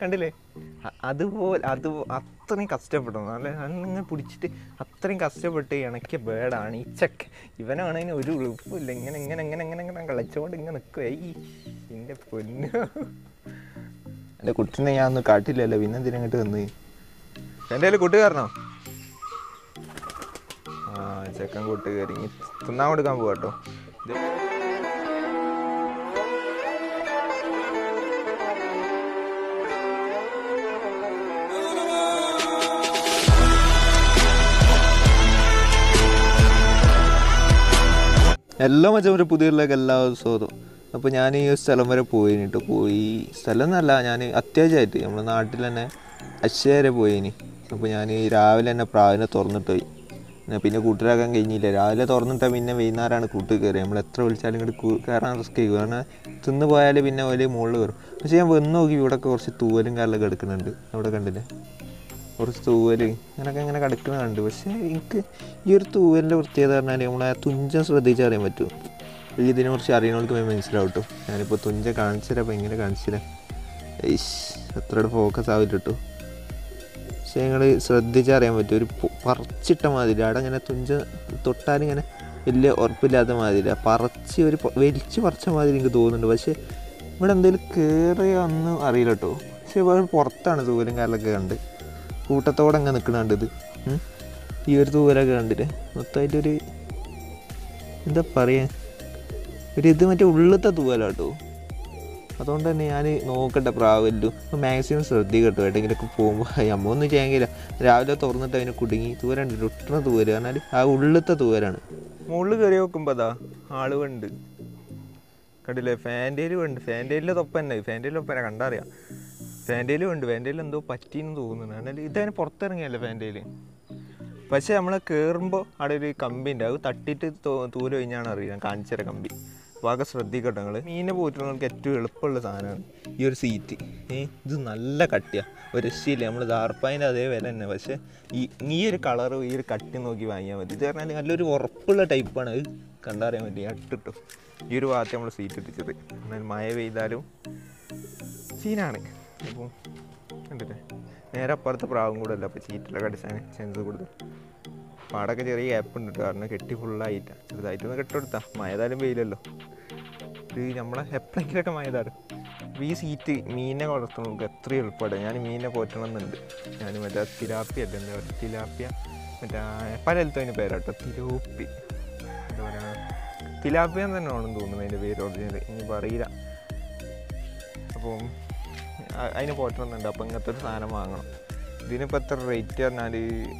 കണ്ടില്ലേ അ- അതുപോലെ അത് അത്രയും കഷ്ടപ്പെട്ടു നല്ല അങ്ങനെ പിടിച്ചിട്ട് അത്രയും കഷ്ടപ്പെട്ട് ഇണക്കിയ ബേഡാണ് ഈ ചക്ക ഇവനാണെങ്കിൽ ഒരു എളുപ്പമില്ല ഇങ്ങനെ ഇങ്ങനെ ഇങ്ങനെ ഇങ്ങനെ ഇങ്ങനെ കളിച്ചോണ്ട് ഇങ്ങനെ നിൽക്കുക ഈ എൻ്റെ പൊന്നു എൻ്റെ കുട്ടീനെ ഞാൻ ഒന്നും കാട്ടില്ലല്ലോ പിന്നെ എന്തിനങ്ങോട്ട് വന്ന് എൻ്റെ കയ്യിൽ കൂട്ടുകാരനോ ആ ചെക്കൻ കൂട്ടുകാരി ഇനി തിന്നാൻ കൊടുക്കാൻ പോവാട്ടോ ഇത് എല്ലാ മച്ചവരെ പുതിയതിലേക്ക് എല്ലാ ദിവസവും അപ്പോൾ ഞാൻ ഈ സ്ഥലം വരെ പോയിന് കേട്ടോ പോയി സ്ഥലം എന്നല്ല ഞാൻ അത്യാവശ്യമായിട്ട് നമ്മുടെ നാട്ടിൽ തന്നെ അശ്ശയ വരെ പോയിനി അപ്പോൾ ഞാൻ ഈ രാവിലെ തന്നെ പ്രാവിനെ തുറന്നിട്ട് പോയി പിന്നെ പിന്നെ കൂട്ടിലാക്കാൻ കഴിഞ്ഞില്ല രാവിലെ തുറന്നിട്ടാൽ പിന്നെ വൈകുന്നേരമാണ് കൂട്ട് കയറി നമ്മൾ എത്ര വിളിച്ചാലും ഇങ്ങോട്ട് കയറാൻ റിസ്ക് ചെയ്യും കാരണം തിന്ന് പോയാൽ പിന്നെ വലിയ മുകളിൽ കയറും പക്ഷേ ഞാൻ വന്ന് നോക്കി ഇവിടെ കുറച്ച് തൂവലും കാലൊക്കെ എടുക്കുന്നുണ്ട് അവിടെ കണ്ടില്ലേ കുറച്ച് തൂവല് അങ്ങനെയൊക്കെ ഇങ്ങനെ കിടക്കുന്ന കണ്ട് പക്ഷേ എനിക്ക് ഈ ഒരു തൂവലിൻ്റെ പ്രത്യേകത പറഞ്ഞാൽ നമ്മളെ തുഞ്ചം ശ്രദ്ധിച്ചറിയാൻ പറ്റും ഈ ഇതിനെക്കുറിച്ച് അറിയണവർക്ക് വേണ്ടി മനസ്സിലാവും കേട്ടോ ഞാനിപ്പോൾ തുഞ്ച കാണിച്ചുതരാം അപ്പോൾ എങ്ങനെ കാണിച്ചുതരാം ഏയ്ഷ് അത്രയുടെ ഫോക്കസ് ആവില്ല കേട്ടോ പക്ഷേ നിങ്ങൾ ശ്രദ്ധിച്ചറിയാൻ പറ്റും ഒരു പൊ- പറിച്ചിട്ട മാതിരി അവിടെ ഇങ്ങനെ തുഞ്ച തൊട്ടാലിങ്ങനെ വലിയ ഉറപ്പില്ലാത്ത മാതിരി ആ പറിച്ച് ഒരു പ- വലിച്ച് പറിച്ച മാതിരി എനിക്ക് തോന്നുന്നുണ്ട് പക്ഷേ ഇവിടെ എന്തെങ്കിലും കയറിയോ ഒന്നും അറിയില്ല കേട്ടോ പക്ഷേ ഇവിടെ പുറത്താണ് തൂവലും കാലൊക്കെ കണ്ട് കൂട്ടത്തോടെ അങ്ങ് നിൽക്കണുണ്ട് ഇത് ഉം. ഈ ഒരു തൂവലൊക്കെ കണ്ടില്ലേ മൊത്തമായിട്ടൊരു എന്താ പറയാ ഒരു ഇത് മറ്റേ ഉള്ളത്തെ തൂവലാട്ടോ അതുകൊണ്ട് തന്നെ ഞാൻ നോക്കട്ടെ പ്രാവല്ലോ അപ്പോൾ മാക്സിമം ശ്രദ്ധിക്കട്ടോ എവിടെയെങ്കിലൊക്കെ പോകുമ്പോൾ അമ്മ ഒന്നും ചെയ്യാങ്കില്ല രാവിലെ തുറന്നിട്ട് അതിനെ കുടുങ്ങി തൂവലുണ്ട് ഒട്ടുന്ന തൂവല് പറഞ്ഞാൽ ആ ഉള്ളത്തെ തൂവലാണ് മുകളിൽ കയറി നോക്കുമ്പോൾ അതാ ആള് ഉണ്ട് കണ്ടില്ലേ ഫാൻറ്റേലും ഉണ്ട് ഫാൻറ്റേലിൻ്റെ തൊപ്പ തന്നെ ഫാൻറ്റേലിൻ്റെ ഒപ്പന കണ്ടറിയാം ഫാൻറ്റേലും ഉണ്ട് ഫാൻറ്റേലിൽ എന്തോ പറ്റിയെന്ന് തോന്നുന്നു എന്നാൽ ഇതതിന് പുറത്തിറങ്ങിയല്ലേ ഫാൻറ്റേല് പക്ഷേ നമ്മൾ കയറുമ്പോൾ അവിടെ ഒരു കമ്പി ഉണ്ട് അത് തട്ടിയിട്ട് തോ- തൂല് കഴിഞ്ഞാണ് അറിയാം കാണിച്ചര കമ്പി അപ്പോൾ ആകെ ശ്രദ്ധിക്കട്ടെ നിങ്ങൾ മീനെ പോയിട്ടുള്ളവർക്ക് ഏറ്റവും എളുപ്പമുള്ള സാധനമാണ് ഈ ഒരു സീറ്റ് ഏ ഇത് നല്ല കട്ടിയാണ് ഒരു രക്ഷയില്ല നമ്മൾ ദാർപ്പായിൻ്റെ അതേ വില തന്നെ പക്ഷേ ഈ ഈ ഒരു കളറും ഈ ഒരു കട്ടി നോക്കി വാങ്ങിയാൽ മതി ഇത് പറഞ്ഞാൽ നല്ലൊരു ഉറപ്പുള്ള ടൈപ്പാണ് അത് കണ്ടറിയാൻ പറ്റി അട്ടിട്ടു ഈ ഒരു ഭാഗത്ത് നമ്മൾ സീറ്റ് ഇട്ടിച്ചത് എന്നാൽ മഴ പെയ്താലും സീനാണ് അപ്പോൾ കണ്ടില്ലേ നേരെ അപ്പുറത്ത് പ്രാവും കൂടെ അല്ല അപ്പോൾ സീറ്റിലൊക്കെ അടിച്ചാൽ ചാൻസ് കൂടുതൽ അപ്പോൾ അവിടെയൊക്കെ ചെറിയ ഗ്യാപ്പ് ഉണ്ട് കേട്ടോ കാരണം കെട്ടി ഫുള്ളായിട്ടാണ് ചെറുതായിട്ടൊന്ന് കെട്ടെടുത്താ മഴതാലും വെയിലല്ലോ ഇത് നമ്മളെ എപ്പോഴെങ്കിലൊക്കെ മഴതാടും അപ്പോൾ ഈ സീറ്റ് മീനെ വളർത്തുന്ന നമുക്ക് എത്ര എളുപ്പമാണ് ഞാൻ മീനെ പോറ്റണമെന്നുണ്ട് ഞാൻ മറ്റേ തിലാപ്പി അല്ല എന്താ പറയുക തിലാപ്പിയ മറ്റേ പലയിലത്തും അതിന് പേരാട്ടോ തിലോപ്പി എന്താ പറയുക തിലാപ്പിയ തന്നെ ആണെന്ന് തോന്നുന്നു അതിൻ്റെ പേര് ഒറിജിനൽ ഇനിയിപ്പോൾ അറിയില്ല അപ്പം അ- അതിന് പോറ്റണമെന്നുണ്ട് അപ്പം ഇങ്ങനത്തെ ഒരു സാധനം വാങ്ങണം ഇതിനിപ്പോൾ എത്ര റേറ്റ് പറഞ്ഞാൽ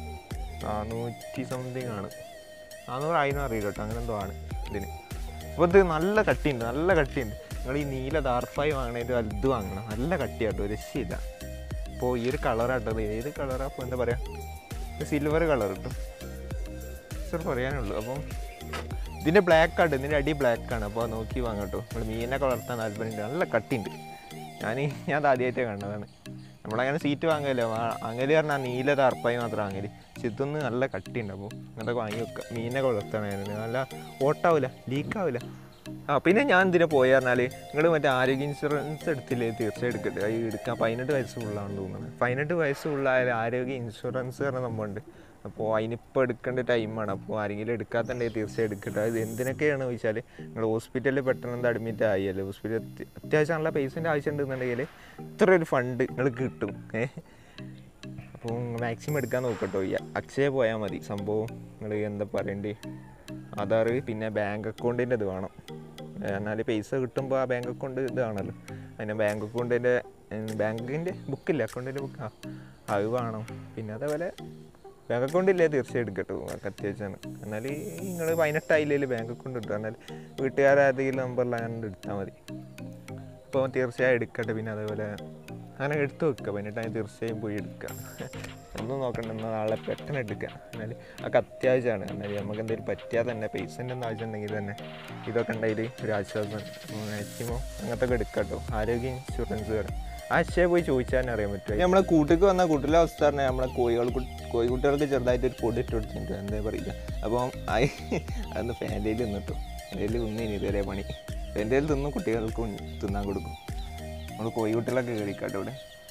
നാനൂറ്റി സംതിങ് ആണ് നാനൂറായിരം അറിയില്ല കേട്ടോ അങ്ങനെ എന്തോ ആണ് ഇതിന് അപ്പോൾ ഇത് നല്ല കട്ടിയുണ്ട് നല്ല കട്ടിയുണ്ട് നിങ്ങൾ ഈ നീല ദാർഫായി വാങ്ങണേൻ്റെ വലുത് വാങ്ങണം നല്ല കട്ടിയാട്ടോ ഒരു രക്ഷയില്ല അപ്പോൾ ഈ ഒരു കളറാട്ടോ ഇത് ഏത് കളറാണ് അപ്പോൾ എന്താ പറയുക സിൽവർ കളർ കിട്ടും സർ പറയാനുള്ളൂ അപ്പം ഇതിൻ്റെ ബ്ലാക്ക് ആണ് ഇതിൻ്റെ അടി ബ്ലാക്ക് ആണ് അപ്പോൾ നോക്കി വാങ്ങട്ടോ നമ്മൾ മീനൊക്കെ വളർത്താൻ താല്പര്യമുണ്ട് നല്ല കട്ടിയുണ്ട് ഞാൻ ഞാൻ അത് ആദ്യമായിട്ട് കണ്ടതാണ് നമ്മളങ്ങനെ സീറ്റ് വാങ്ങല്ലോ അങ്ങനെ പറഞ്ഞാൽ നീല തർപ്പായി മാത്രം വാങ്ങല് പക്ഷെ ഇതൊന്ന് നല്ല കട്ടിയുണ്ട് അപ്പോൾ അങ്ങനത്തെ വാങ്ങി വെക്കുക മീനൊക്കെ വളർത്തണമായിരുന്നു നല്ല ഓട്ടാവില്ല ലീക്കാവില്ല ആ പിന്നെ ഞാൻ ഇതിനെ പോയി പറഞ്ഞാൽ നിങ്ങൾ മറ്റേ ആരോഗ്യ ഇൻഷുറൻസ് എടുത്തില്ലേ തീർച്ചയായും എടുക്കട്ടെ അത് എടുക്കാൻ പതിനെട്ട് വയസ്സ് ഉള്ളതാണെന്ന് തോന്നുന്നത് പതിനെട്ട് വയസ്സ് ഉള്ളായാൽ ആരോഗ്യ ഇൻഷുറൻസ് പറഞ്ഞ സംഭവമുണ്ട് അപ്പോൾ അതിനിപ്പോൾ എടുക്കേണ്ട ടൈമാണ് അപ്പോൾ ആരെങ്കിലും എടുക്കാത്തുണ്ടെങ്കിൽ തീർച്ചയായും എടുക്കട്ടെ അത് എന്തിനൊക്കെയാണെന്ന് ചോദിച്ചാൽ നിങ്ങൾ ഹോസ്പിറ്റലിൽ പെട്ടെന്ന് എന്താ അഡ്മിറ്റ് ആയല്ലേ ഹോസ്പിറ്റലിൽ അത്യ- അത്യാവശ്യം നല്ല പൈസൻ്റെ ആവശ്യം ഉണ്ടെന്നുണ്ടെങ്കിൽ ഇത്ര ഒരു ഫണ്ട് നിങ്ങൾക്ക് കിട്ടും ഏ അപ്പോൾ മാക്സിമം എടുക്കാൻ നോക്കട്ടോ ഈ അക്ഷയ പോയാൽ മതി സംഭവം നിങ്ങൾ എന്താ പറയണ്ടേ ആധാർ പിന്നെ ബാങ്ക് അക്കൗണ്ടിൻ്റെ ഇത് വേണം എന്നാൽ പൈസ കിട്ടുമ്പോൾ ആ ബാങ്ക് അക്കൗണ്ട് ഇത് ആണല്ലോ അതിന് ബാങ്ക് അക്കൗണ്ടിൻ്റെ ബാങ്കിൻ്റെ ബുക്കില്ല അക്കൗണ്ടിൻ്റെ ബുക്ക് ആ അത് വേണം പിന്നെ അതേപോലെ ബാങ്ക് അക്കൗണ്ട് ഇല്ലേ തീർച്ചയായും എടുക്കട്ടോ അതൊക്കെ അത്യാവശ്യമാണ് എന്നാൽ നിങ്ങൾ പതിനെട്ടായില്ലേ ബാങ്ക് അക്കൗണ്ട് കിട്ടും എന്നാൽ വീട്ടുകാരേതെങ്കിലും നമ്പറിൽ അങ്ങനെ എടുത്താൽ മതി അപ്പോൾ തീർച്ചയായും എടുക്കട്ടെ പിന്നെ അതേപോലെ അങ്ങനെ എടുത്തു വെക്കുക പതിനെട്ടായി തീർച്ചയായും പോയി എടുക്കുക ഒന്നും നോക്കണ്ട എന്നാൽ നാളെ പെട്ടെന്ന് എടുക്കുക എന്നാൽ അതൊക്കെ അത്യാവശ്യമാണ് എന്നാൽ നമുക്ക് എന്തെങ്കിലും പറ്റിയാൽ തന്നെ പൈസൻ്റെ ഒന്നും ആവശ്യം ഉണ്ടെങ്കിൽ തന്നെ ഇതൊക്കെ ഉണ്ടെങ്കിൽ ഒരു ആശ്വാസം മാക്സിമം അങ്ങനത്തെ ഒക്കെ എടുക്കാം കേട്ടോ ആരോഗ്യ ഇൻഷുറൻസ് വരാം ആ അക്ഷയ പോയി ചോദിച്ചാൽ തന്നെ അറിയാൻ പറ്റും നമ്മളെ കൂട്ടിക്ക് വന്ന കൂട്ടിലെ അവസ്ഥ പറഞ്ഞാൽ നമ്മളെ കോഴികൾ കോഴിക്കുട്ടികൾക്ക് ചെറുതായിട്ട് ഒരു പൊടി ഇട്ട് കൊടുത്തിട്ടുണ്ട് എന്താ പറയില്ല അപ്പം അതൊന്ന് ഫാൻറ്റയിൽ നിന്നിട്ടു ഫാൻറ്റയിൽ ഒന്നിനി ഇതുവരെ പണി ഫാൻറ്റയിൽ തിന്നും കുട്ടികൾക്ക് ഉൺ- തിന്നാൻ കൊടുക്കും നമ്മൾ കോഴിക്കുട്ടികളൊക്കെ കളിക്കാട്ടോ ഇവിടെ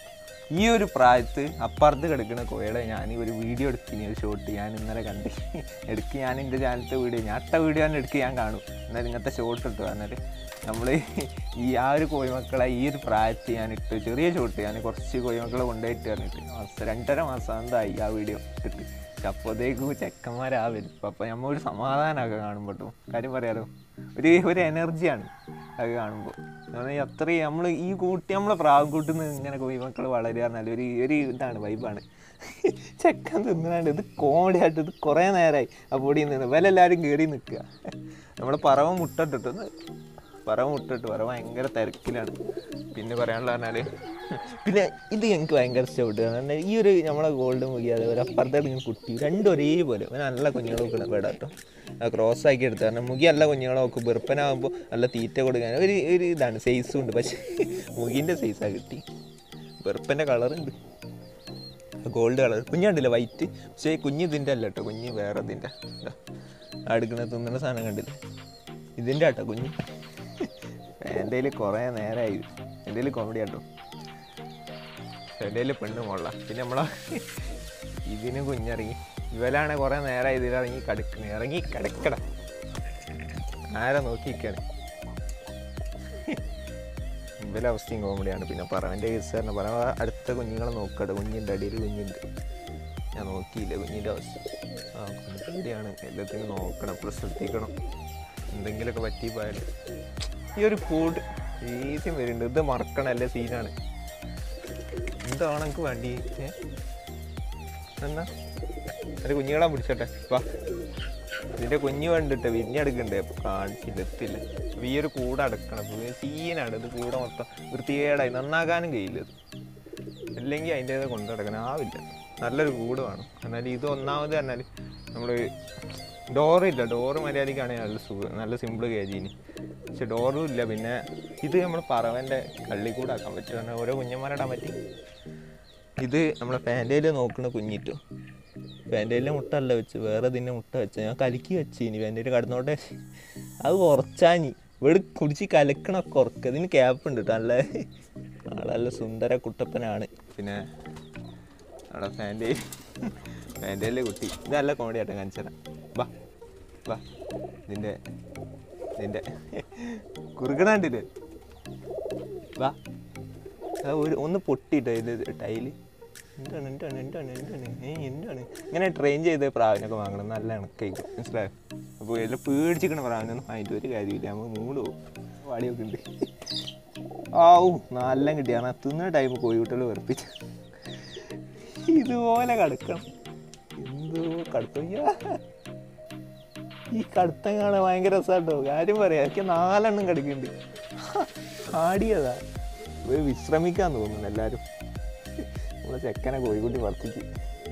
ഈ ഒരു പ്രായത്ത് അപ്പുറത്ത് കിടക്കുന്ന കോയയുടെ ഞാൻ ഒരു വീഡിയോ എടുത്തിന് ഒരു ഷോട്ട് ഞാൻ ഇന്നലെ കണ്ട് എടുക്ക് ഞാൻ എൻ്റെ ചാനലത്തെ വീഡിയോ ഞാൻ അട്ട വീഡിയോ തന്നെ എടുക്ക് ഞാൻ കാണും എന്നാൽ ഇങ്ങനത്തെ ഷോട്ട് ഇട്ടു എന്നിട്ട് നമ്മൾ ഈ ആ ഒരു കോഴിമക്കളെ ഈ ഒരു പ്രായത്തിൽ ഞാൻ ഇട്ട് ചെറിയ ഷോട്ട് ഞാൻ കുറച്ച് കോഴിമക്കളെ കൊണ്ടുപോയിട്ട് പറഞ്ഞിട്ട് മാസം രണ്ടര മാസം എന്തായി ആ വീഡിയോ ഇട്ടിട്ട് പക്ഷെ അപ്പോഴത്തേക്കും ചെക്കന്മാരാ വരും അപ്പോൾ നമ്മൾ ഒരു സമാധാനമൊക്കെ കാണുമ്പോട്ടും കാര്യം പറയാലോ ഒരു ഒരു എനർജിയാണ് അത് കാണുമ്പോൾ അത്രയും നമ്മൾ ഈ കൂട്ടി നമ്മളെ പ്രാവും കൂട്ടുന്ന ഇങ്ങനെ കോഴിമക്കൾ വളരുക എന്നാൽ ഒരു ഒരു ഇതാണ് വൈബാണ് ചെക്കൻ തിന്നാണ്ട് ഇത് കോമഡിയായിട്ട് ഇത് കുറേ നേരമായി ആ പൊടി നിന്ന് വില എല്ലാവരും കയറി നിൽക്കുക നമ്മളെ പറവ മുട്ടിട്ടിട്ട് പറവ മുട്ടിട്ട് പറവ ഭയങ്കര തിരക്കിലാണ് പിന്നെ പറയാനുള്ള പറഞ്ഞാൽ പിന്നെ ഇത് എനിക്ക് ഭയങ്കര ഇഷ്ടപ്പെട്ടു കാരണം ഈ ഒരു നമ്മളെ ഗോൾഡ് മുഖി അതേപോലെ അപ്പുറത്തെ ഇങ്ങനെ കുട്ടി രണ്ടും ഒരേപോലെ അവന് നല്ല കുഞ്ഞുങ്ങളെ നോക്കണം വേണ്ട കേട്ടോ ആ ക്രോസ് ആക്കി എടുത്തു കാരണം മുഖി നല്ല കുഞ്ഞുങ്ങളെ നോക്കും വെറുപ്പനാകുമ്പോൾ നല്ല തീറ്റ കൊടുക്കാൻ ഒരു ഒരു ഇതാണ് സൈസും ഉണ്ട് പക്ഷേ മുഖിൻ്റെ സൈസാണ് കിട്ടി വെറുപ്പൻ്റെ കളറുണ്ട് ഗോൾഡ് കളർ കുഞ്ഞുണ്ടല്ലോ വൈറ്റ് പക്ഷേ കുഞ്ഞ് ഇതിൻ്റെ അല്ല കേട്ടോ കുഞ്ഞ് വേറെ ഇതിൻ്റെ അടുക്കണ തിന്നുന്ന സാധനം കണ്ടില്ല ഇതിൻ്റെ ആട്ടോ കുഞ്ഞ് എൻ്റെ കയ്യിൽ കുറേ നേരമായി എൻ്റെ കയ്യിൽ കോമഡി ആട്ടോ എൻ്റെ കയ്യിൽ പെണ്ണ് മുള്ള പിന്നെ നമ്മളെ ഇതിന് കുഞ്ഞിറങ്ങി ഇവലാണ് കുറേ നേരമായി ഇതിലിറങ്ങി കടക്കണ ഇറങ്ങി കിടക്കട ആരെ നോക്കിയിരിക്കാണ് ഇവലെ അവസ്ഥയും കോമഡിയാണ് പിന്നെ പറവൻ്റെ കേസ് കാരണം പറവ അടുത്ത കുഞ്ഞുങ്ങളെ നോക്കട്ടെ കുഞ്ഞിൻ്റെ അടിയിൽ കുഞ്ഞുണ്ട് ഞാൻ നോക്കിയില്ല കുഞ്ഞിൻ്റെ അവസ്ഥ ആ കുഞ്ഞിൻ്റെയാണ് എല്ലാത്തിനും നോക്കണം പ്ലസ് ശ്രദ്ധിക്കണം എന്തെങ്കിലുമൊക്കെ പറ്റി പോയാലും ഈ ഒരു കൂട് ദേഷ്യം വരുന്നുണ്ട് ഇത് മറക്കണം അല്ലേ സീനാണ് എന്താണ് എനിക്ക് വേണ്ടി ഏ? എന്നാ ഒരു കുഞ്ഞുങ്ങളെ പിടിച്ചോട്ടെ വാ ഇതിന്റെ കുഞ്ഞ് കണ്ടിട്ട് വിരിഞ്ഞെടുക്കണ്ടേ കാണിച്ചില്ല എത്തില്ല അപ്പൊ ഈ ഒരു കൂടെ അടക്കണം അപ്പൊ ഇത് സീനാണ് ഇത് കൂടെ മൊത്തം വൃത്തികേടായി നന്നാക്കാനും കഴിയില്ല ഇത് അല്ലെങ്കിൽ അതിൻ്റെ കൊണ്ടു നടക്കണം ആവില്ല നല്ലൊരു കൂട് വേണം എന്നാൽ ഇത് ഒന്നാമത് പറഞ്ഞാൽ നമ്മൾ ഡോറില്ല ഡോറ് മര്യാദക്കാണെങ്കിൽ നല്ല സുഖം നല്ല സിമ്പിൾ കേജീന് പക്ഷെ ഡോറും ഇല്ല പിന്നെ ഇത് നമ്മൾ പറവൻ്റെ കള്ളിക്കൂടാക്കാൻ പറ്റും കാരണം ഓരോ കുഞ്ഞന്മാരിടാൻ പറ്റി ഇത് നമ്മളെ പാൻറ്റയിൽ നോക്കുന്ന കുഞ്ഞിട്ടു പാൻറ്റയിലെ മുട്ട അല്ല വെച്ച് വേറെ ഇതിൻ്റെ മുട്ട വെച്ച ഞാൻ കലക്കി വെച്ച് ഇനി പാൻറ്റയിൽ കടന്നോട്ടെ അത് കുറച്ചാഞ്ഞി ഇവിടെ കുടിച്ച് കലക്കണൊക്കെ ഉറക്ക ഇതിന് ക്യാപ്പ് ഉണ്ട് കേട്ടോ നല്ല ആള് നല്ല സുന്ദര കുട്ടപ്പനാണ് പിന്നെ അവിടെ പാൻറ്റയിൽ പാൻറ്റയിലെ കുട്ടി ഇത് നല്ല കോമഡി ആട്ടോ കാണിച്ചതാ വാ വാ ഇതിൻ്റെ ഇതിൻ്റെ കുറുക്കണാണ്ടില്ലേ വാ ആ ഒരു ഒന്ന് പൊട്ടിട്ടോ ഇത് ടൈല് എന്താണ് എന്താണ് എന്താണ് എന്താണ് ഏ എന്താണ് ഇങ്ങനെ ട്രെയിൻ ചെയ്ത് പ്രാവിനൊക്കെ വാങ്ങണം നല്ല ഇണക്കായിരിക്കും മനസ്സിലായോ അപ്പോൾ എല്ലാം പേടിച്ചിരിക്കണ പ്രാവിനൊന്നും അതിൻ്റെ ഒരു കാര്യമില്ല നമ്മൾ മൂട് പോകും വാടിയൊക്കെ ഉണ്ട് ആവൂ നല്ല കിട്ടിയാണ് തിന്ന ടൈം കോഴിക്കുട്ടികൾ വെറുപ്പിച്ച് ഇതുപോലെ കടക്കണം എന്തോ കടുത്തയ്യാ ഈ കടുത്തം കാണാൻ ഭയങ്കര രസമാട്ടോ കാര്യം പറയാം എനിക്ക് നാലെണ്ണം കടിക്കുന്നുണ്ട് ആടിയതാ പോയി വിശ്രമിക്കാൻ തോന്നുന്നു എല്ലാരും നമ്മളെ ചെക്കനെ കോഴിക്കുട്ടി വർത്തിച്ച്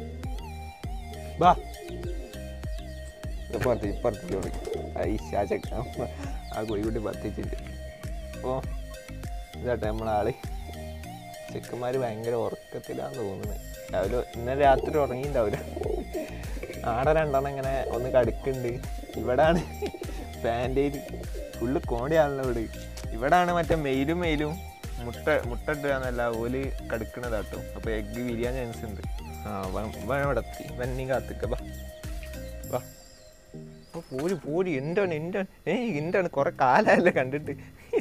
ബാ ഇപ്പുറത്ത് ഇപ്പുറത്തേക്ക് പോയി ഐഷ ചെക്ക ആ കോഴിക്കുട്ടി വർത്തിച്ചിട്ട് അപ്പോൾ ഇതാട്ടെ നമ്മളാള് ചെക്കന്മാർ ഭയങ്കര ഉറക്കത്തിലാന്ന് തോന്നുന്നത് രാവിലെ ഇന്നലെ രാത്രി ഉറങ്ങിയിട്ടുണ്ടാവില്ല ആടെ രണ്ടെണ്ണം ഇങ്ങനെ ഒന്ന് കടുക്കുന്നുണ്ട് ഇവിടാണ് പാൻറ്റേൽ ഫുള്ള് കോടിയാണല്ലോ ഇവിടെ ഇവിടാണ് മറ്റേ മെയിലും മെയിലും മുട്ട മുട്ട ഇടുകയെന്നല്ല ഓല് കടുക്കണതാട്ടോ അപ്പോൾ എഗ്ഗ് വിരിയാൻ ചാൻസ് ഉണ്ട് ആ വൻ വൻ ഇവിടെ എത്തി വന്നി കാത്തിക്ക ബാ വാ ഓ പോരി പോരി എന്താണ് എന്താണ് ഏയ് എന്താണ് കുറെ കാലമല്ലേ കണ്ടിട്ട്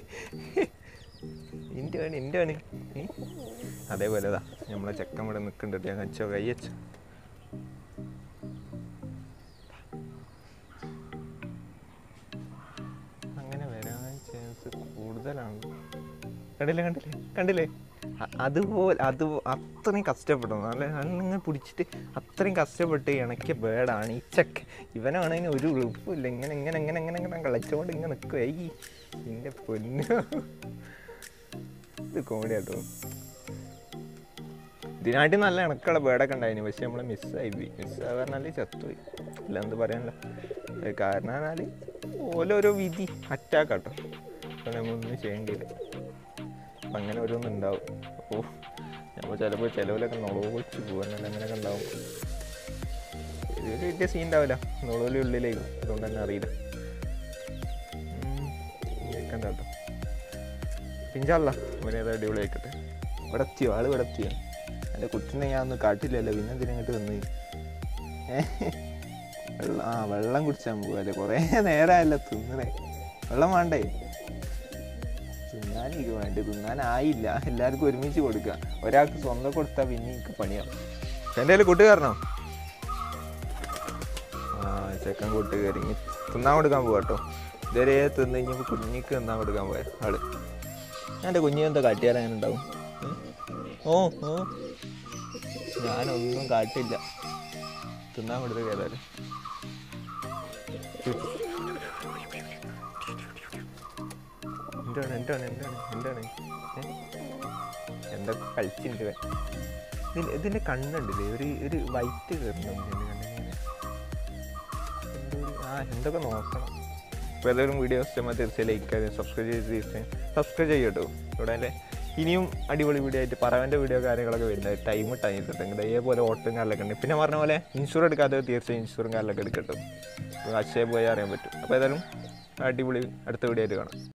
എന്താണ് എന്താണ് ഏ? അതേപോലെ ഇതാ നമ്മളെ ചെക്കൻ ഇവിടെ നിൽക്കുന്നുണ്ട് ഞാൻ കച്ചോ കയ്യച്ചോ അങ്ങനെ വരാൻ ചാൻസ് കൂടുതലാണ് കണ്ടില്ലേ കണ്ടില്ലേ കണ്ടില്ലേ അ- അതുപോലെ അത് അത്രയും കഷ്ടപ്പെടുന്നു നല്ല അങ്ങനെ പിടിച്ചിട്ട് അത്രയും കഷ്ടപ്പെട്ട് ഇണക്കിയ ബേഡാണ് ഈ ചക്ക ഇവനാണെങ്കിൽ ഒരു എളുപ്പമില്ല ഇങ്ങനെ ഇങ്ങനെ ഇങ്ങനെ ഇങ്ങനെ ഇങ്ങനെ കളിച്ചുകൊണ്ട് ഇങ്ങനെ നിൽക്കുക ഈ എൻ്റെ പൊന്നു ഇത് കോമഡി ആട്ടോ ഇതിനായിട്ട് നല്ല ഇണക്കുള്ള ബേഡൊക്കെ ഉണ്ടായിരുന്നു പക്ഷെ നമ്മൾ മിസ്സായി പോയി മിസ്സായി പറഞ്ഞാൽ ചത്തുപോയി അല്ല എന്ത് പറയാനല്ലോ അത് കാരണം പറഞ്ഞാൽ ഓരോരോ വിധി അറ്റാക്കാട്ടോ അപ്പോൾ നമ്മളൊന്നും ചെയ്യേണ്ടിയില്ല അപ്പം അങ്ങനെ ഓരോന്നും ഉണ്ടാവും അപ്പോൾ നമ്മൾ ചിലപ്പോൾ ചിലവിലൊക്കെ നുളവച്ച് പോകാനല്ല അങ്ങനെയൊക്കെ ഉണ്ടാവും ഇതൊരു വലിയ സീൻ ഉണ്ടാവില്ല നുളവിൽ ഉള്ളിലേക്ക് അതുകൊണ്ട് തന്നെ അറിയില്ല കേൾക്കണ്ട കേട്ടോ പിഞ്ചല്ല അവനേത് അടിപൊളി ആയിക്കട്ടെ ഇവിടെ എത്തിയോ ആള് ഇവിടെ എത്തിയോ എൻ്റെ കുട്ടിനെ ഞാൻ ഒന്നും കാട്ടില്ലല്ലോ പിന്നെ എന്തിനാ ഇങ്ങോട്ട് വന്ന് വെള്ളം ആ വെള്ളം കുടിച്ചാൽ പോകല്ലേ കുറേ നേരമല്ല തിന്നണേ വെള്ളം വേണ്ടേ തിന്നാൻ എനിക്ക് വേണ്ടി തിന്നാനായില്ല എല്ലാവർക്കും ഒരുമിച്ച് കൊടുക്കുക ഒരാൾക്ക് സ്വന്തം കൊടുത്താൽ പിന്നെ എനിക്ക് പണിയാവും എൻ്റെ കയ്യിൽ കൂട്ടുകാരനോ ആ ചെക്കൻ കൂട്ടുകാരി ഇനി തിന്നാൻ കൊടുക്കാൻ പോവാ കേട്ടോ ഇതുവരെ തിന്ന് കഴിഞ്ഞപ്പോൾ കുഞ്ഞിക്ക് തിന്നാൻ കൊടുക്കാൻ പോയ ആള് ഞാൻ എൻ്റെ കുഞ്ഞിനെന്താ കാട്ടിയാൽ അങ്ങനെ ഉണ്ടാവും ഉം? ഓ ഓ ഞാനൊന്നും കാട്ടില്ല തിന്നാൻ കൊടുത്ത കേതാലും എന്താണ് എന്താണ് എന്താണ് എന്താണ് ഏ? എന്തൊക്കെ കളിച്ചിട്ടുണ്ട് ഇവൻ. ഇതിന്റെ ഇതിന്റെ കണ്ണുണ്ടല്ലേ ഒരു ഒരു വൈറ്റ് കയറുന്നുണ്ട് എൻ്റെ കണ്ണിങ്ങനെ എന്തോ ഒരു ആ എന്തൊക്കെ നോക്കണം അപ്പോൾ ഏതെങ്കിലും വീഡിയോ ഇഷ്ടമായി തീർച്ചയായും ലൈക്ക് ചെയ്യുക സബ്സ്ക്രൈബ് ചെയ്ത് തീർച്ചയായും സബ്സ്ക്രൈബ് ചെയ്യട്ടോ ഇവിടെ അല്ലേ ഇനിയും അടിപൊളി വീഡിയോ ആയിട്ട് പറവൻ്റെ വീഡിയോ കാര്യങ്ങളൊക്കെ വരുന്നത് ടൈം ടൈം കിട്ടും ഇതേപോലെ ഓട്ടും കാലിലൊക്കെ ഉണ്ട് പിന്നെ പറഞ്ഞ പോലെ ഇൻഷുർ എടുക്കാതെ തീർച്ചയായും ഇൻഷുറും കാലിലൊക്കെ എടുക്കട്ടോ അക്ഷയ പോയാൽ അറിയാൻ പറ്റും അപ്പോൾ ഏതായാലും അടിപൊളി അടുത്ത വീഡിയോ ആയിട്ട് കാണാം